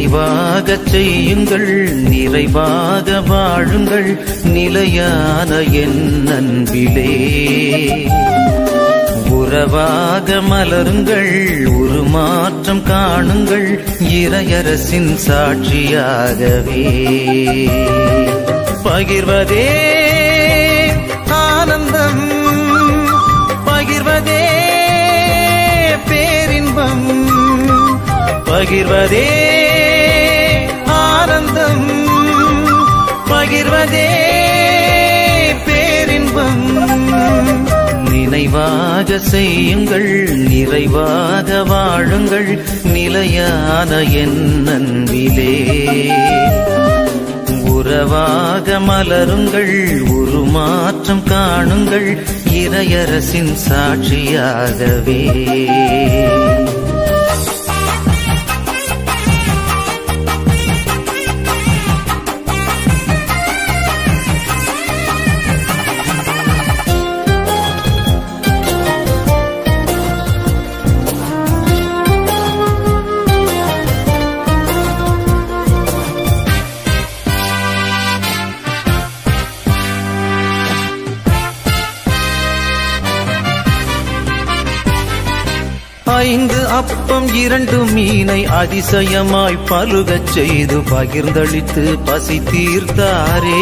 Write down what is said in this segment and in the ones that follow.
நினைவாகச் செய்யுங்கள் நிறைவாக வாழுங்கள் நிலையான என் அன்பிலே உறவாக மலருங்கள் உருமாற்றம் காணுங்கள் இறையரசின் சாட்சியாகவே பகிர்வதே ஆனந்தம் பகிர்வதே பேரின்பம் பகிர்வதே ஆனந்தம் பகிர்வதே பேரின்பம் நினைவாக செய்யுங்கள் நிறைவாக வாழுங்கள் நிலையான என் அன்பிலே உறவாக மலருங்கள் உருமாற்றம் காணுங்கள் இறையரசின் சாட்சியாகவே ஐந்து அப்பம் இரண்டு மீனை அதிசயமாய் பலுகச் செய்து பகிர்ந்தளித்து பசி தீர்த்தாரே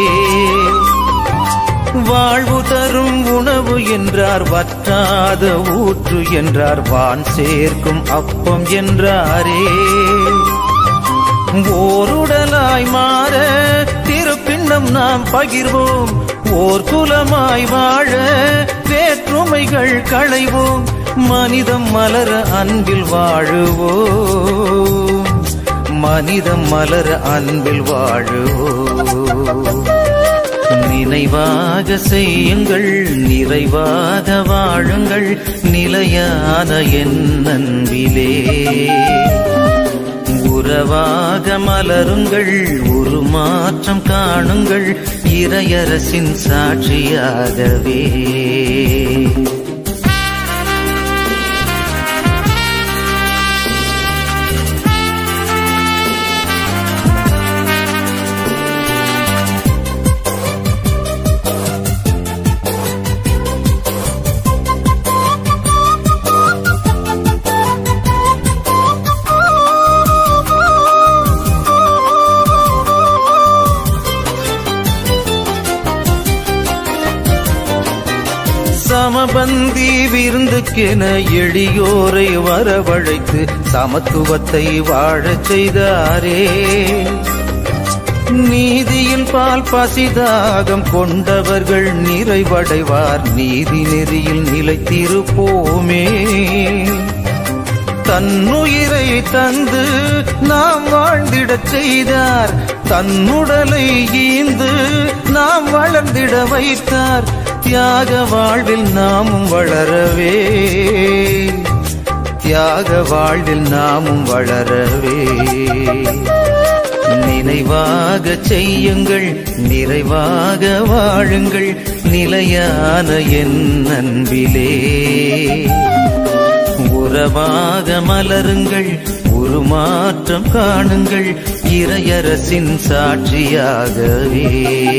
வாழ்வு தரும் உணவு என்றார் வற்றாத ஊற்று என்றார் வான் சேர்க்கும் அப்பம் என்றாரே ஓருடலாய் மாற திருப்பின்னம் நாம் பகிர்வோம் ஓர் குலமாய் வாழ வேற்றுமைகள் களைவோம் மனிதம் மலர அன்பில் வாழுவோம் மனிதம் மலர அன்பில் வாழுவோம் நினைவாக செய்யுங்கள் நிறைவாக வாழுங்கள் நிலையான என் அன்பிலே உறவாக மலருங்கள் உருமாற்றம் காணுங்கள் இறையரசின் சாட்சியாகவே சமபந்தி விருந்துக்கென எளியோரை வரவழைத்து சமத்துவத்தை வாழச் செய்தாரே நீதியின் பால் பசிதாகம் கொண்டவர்கள் நிறைவடைவார் நீதி நெறியில் நிலைத்திருப்போமே தன்னுயிரை தந்து நாம் வாழ்ந்திடச் செய்தார் தன்னுடலை ஈந்து நாம் வளர்ந்திட வைத்தார் தியாக வாழ்வில் நாமும் வளரவே தியாக வாழ்வில் நாமும் வளரவே நினைவாக செய்யுங்கள் நிறைவாக வாழுங்கள் நிலையான என் அன்பிலே உறவாக மலருங்கள் உருமாற்றம் காணுங்கள் இறையரசின் சாட்சியாகவே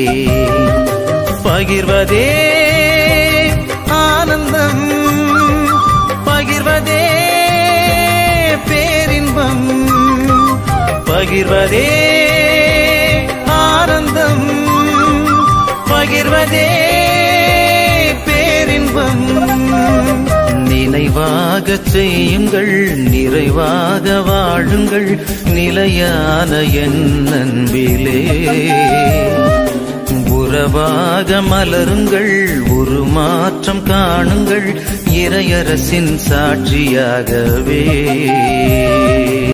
பகிர்வதே ஆனந்தம் பகிர்வதே பேரின்பம் பகிர்வதே ஆனந்தம் பகிர்வதே பேரின்பம் நினைவாக செய்யுங்கள் நிறைவாக வாழுங்கள் நிலையான என் அன்பிலே உறவாக மலருங்கள் உருமாற்றம் காணுங்கள் இறையரசின் சாட்சியாகவே